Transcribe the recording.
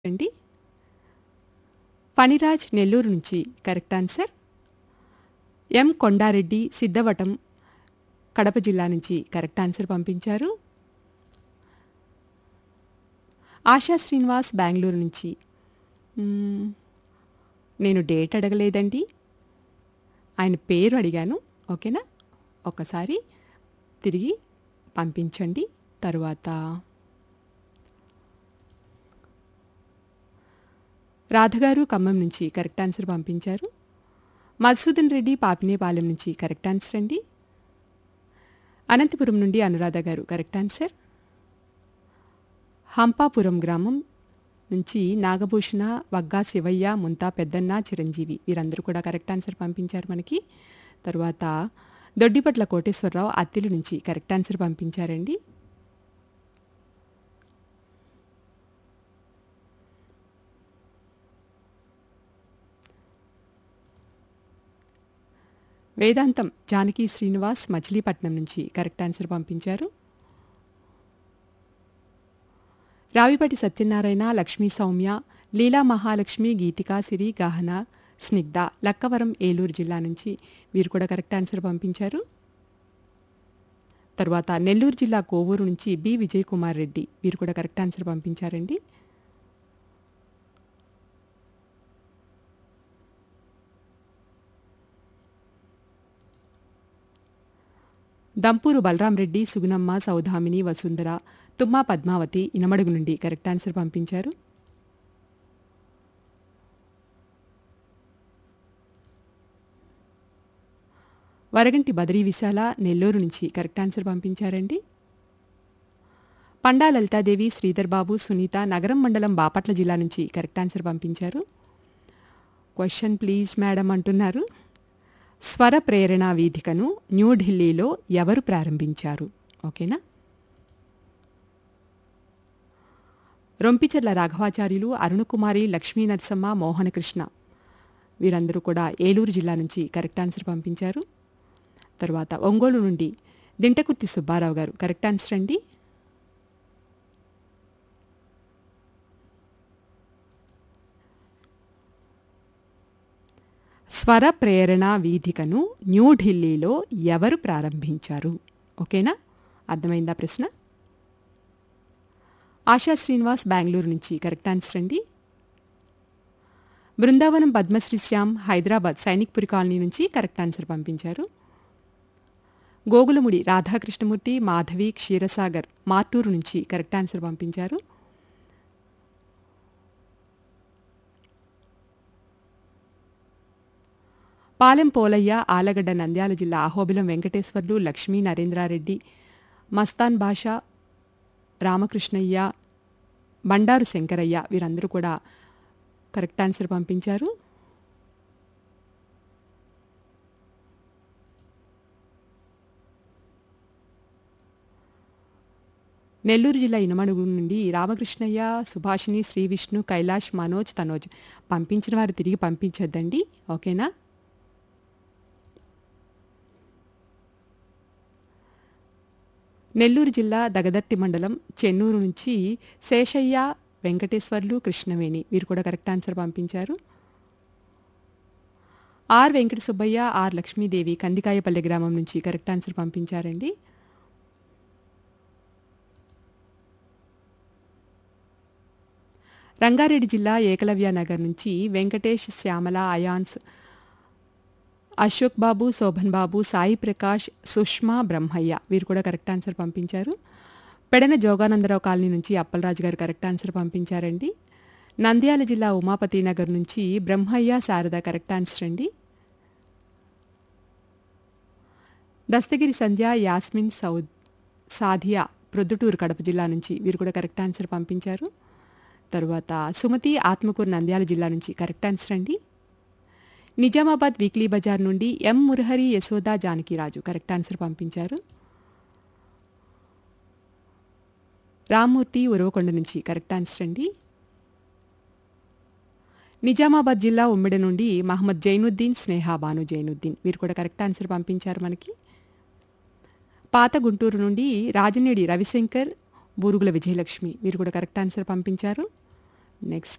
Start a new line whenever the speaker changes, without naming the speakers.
అండి ఫణిరాజ్ నెల్లూరు నుంచి correct answer M Kondareddy Siddavatam Kadapa జిల్లా నుంచి కరెక్ట్ ఆన్సర్ పంపించారు ఆశా శ్రీనివాస్ బెంగళూరు నుంచి మ్మ్, నేను డేట్ అడగలేదండి ఆయన పేరు అడిగాను ఓకేనా ఒకసారి తిరిగి పంపించండి తరువాత రాధగారు ఖమ్మం నుంచి కరెక్ట్ ఆన్సర్ పంపించారు మధుసూదన్ రెడ్డి పాపినేపాలెం నుంచి కరెక్ట్ ఆన్సర్ అండి అనంతపురం నుండి అనురాధ గారు కరెక్ట్ ఆన్సర్ హంపాపురం గ్రామం నుంచి నాగభూషణ వగ్గా శివయ్య ముంతా పెద్దన్న చిరంజీవి వీరందరూ కూడా కరెక్ట్ ఆన్సర్ పంపించారు మనకి తరువాత దొడ్డిపట్ల కోటేశ్వరరావు అత్తిలి నుంచి కరెక్ట్ ఆన్సర్ పంపించారండి వేదాంతం జానకి శ్రీనివాస్ మచిలీపట్నం నుంచి కరెక్ట్ ఆన్సర్ పంపించారు రావిపటి సత్యనారాయణ లక్ష్మీ సౌమ్య లీలా మహాలక్ష్మి గీతికా సిరి గహన స్నిగ్ధ లక్కవరం ఏలూరు జిల్లా నుంచి వీరు కూడా కరెక్ట్ ఆన్సర్ పంపించారు తర్వాత నెల్లూరు జిల్లా కోవూరు నుంచి బి విజయ్ కుమార్ రెడ్డి వీరు కూడా కరెక్ట్ ఆన్సర్ పంపించారండి దంపూరు బలరాం రెడ్డి సుగుణమ్మ సౌధామిని వసుంధర తుమ్మా పద్మావతి ఇనమడుగు నుండి కరెక్ట్ ఆన్సర్ పంపించారు వరగంటి బదరీ విశాల నెల్లూరు నుంచి కరెక్ట్ ఆన్సర్ పంపించారండి పండా లలితాదేవి శ్రీధర్ బాబు సునీత నగరం మండలం బాపట్ల జిల్లా నుంచి కరెక్ట్ ఆన్సర్ పంపించారు క్వశ్చన్ ప్లీజ్ మేడం అంటున్నారు స్వర ప్రేరణ వేదికను న్యూఢిల్లీలో ఎవరు ప్రారంభించారు ఓకేనా రొంపిచెర్ల రాఘవాచార్యులు అరుణకుమారి లక్ష్మీ నరసమ్మ మోహనకృష్ణ వీరందరూ కూడా ఏలూరు జిల్లా నుంచి కరెక్ట్ ఆన్సర్ పంపించారు తరువాత ఒంగోలు నుండి దింటకుర్తి సుబ్బారావు గారు కరెక్ట్ ఆన్సర్ అండి స్వర ప్రేరణ వీధికను న్యూఢిల్లీలో ఎవరు ప్రారంభించారు ఓకేనా అర్థమైందా ప్రశ్న ఆశా శ్రీనివాస్ బెంగళూరు నుంచి కరెక్ట్ ఆన్సర్ అండి బృందావనం పద్మశ్రీ శ్యామ్ హైదరాబాద్ సైనిక్పురి కాలనీ నుంచి కరెక్ట్ ఆన్సర్ పంపించారు గోగులముడి రాధాకృష్ణమూర్తి మాధవి క్షీరసాగర్ మార్టూరు నుంచి కరెక్ట్ ఆన్సర్ పంపించారు పాలెం పోలయ్య ఆలగడ్డ నంద్యాల జిల్లా అహోబిలం వెంకటేశ్వర్లు లక్ష్మీ నరేంద్రారెడ్డి మస్తాన్ భాష రామకృష్ణయ్య బండారు శంకరయ్య వీరందరూ కూడా కరెక్ట్ ఆన్సర్ పంపించారు నెల్లూరు జిల్లా ఇనమడుగు నుండి రామకృష్ణయ్య సుభాషిణి శ్రీ విష్ణు కైలాష్ మనోజ్ తనోజ్ పంపించిన వారు తిరిగి పంపించొద్దండి ఓకేనా నెల్లూరు జిల్లా దగదర్తి మండలం చెన్నూరు నుంచి శేషయ్య వెంకటేశ్వర్లు కృష్ణవేణి వీరు కూడా కరెక్ట్ ఆన్సర్ పంపించారు ఆర్ వెంకట సుబ్బయ్య ఆర్ లక్ష్మీదేవి కందికాయపల్లె గ్రామం నుంచి కరెక్ట్ ఆన్సర్ పంపించారండి రంగారెడ్డి జిల్లా ఏకలవ్య నగర్ నుంచి వెంకటేష్ శ్యామల అయాన్స్ అశోక్ బాబు శోభన్ బాబు సాయి ప్రకాష్ సుష్మా బ్రహ్మయ్య వీరు కూడా కరెక్ట్ ఆన్సర్ పంపించారు పెడన జోగానందరావు కాలనీ నుంచి అప్పలరాజు గారు కరెక్ట్ ఆన్సర్ పంపించారండి నంద్యాల జిల్లా ఉమాపతి నగర్ నుంచి బ్రహ్మయ్య శారద కరెక్ట్ ఆన్సర్ అండి దస్తగిరి సంధ్య యాస్మిన్ సౌద్ సాధియా ప్రొద్దుటూరు కడప జిల్లా నుంచి వీరు కూడా కరెక్ట్ ఆన్సర్ పంపించారు తరువాత సుమతి ఆత్మకూరు నంద్యాల జిల్లా నుంచి కరెక్ట్ ఆన్సర్ అండి నిజామాబాద్ వీక్లీ బజార్ నుండి M Murahari Yashoda Janakiraju correct answer పంపించారు రామ్మూర్తి ఉరవకొండ నుంచి కరెక్ట్ ఆన్సర్ అండి నిజామాబాద్ జిల్లా ఉమ్మిడి నుండి మహమ్మద్ జైనుద్దీన్ స్నేహ బాను జైనుద్దీన్ వీరు కూడా కరెక్ట్ ఆన్సర్ పంపించారు మనకి పాత గుంటూరు నుండి రాజనేడి రవిశంకర్ బూరుగుల విజయలక్ష్మి వీరు కూడా కరెక్ట్ ఆన్సర్ పంపించారు నెక్స్ట్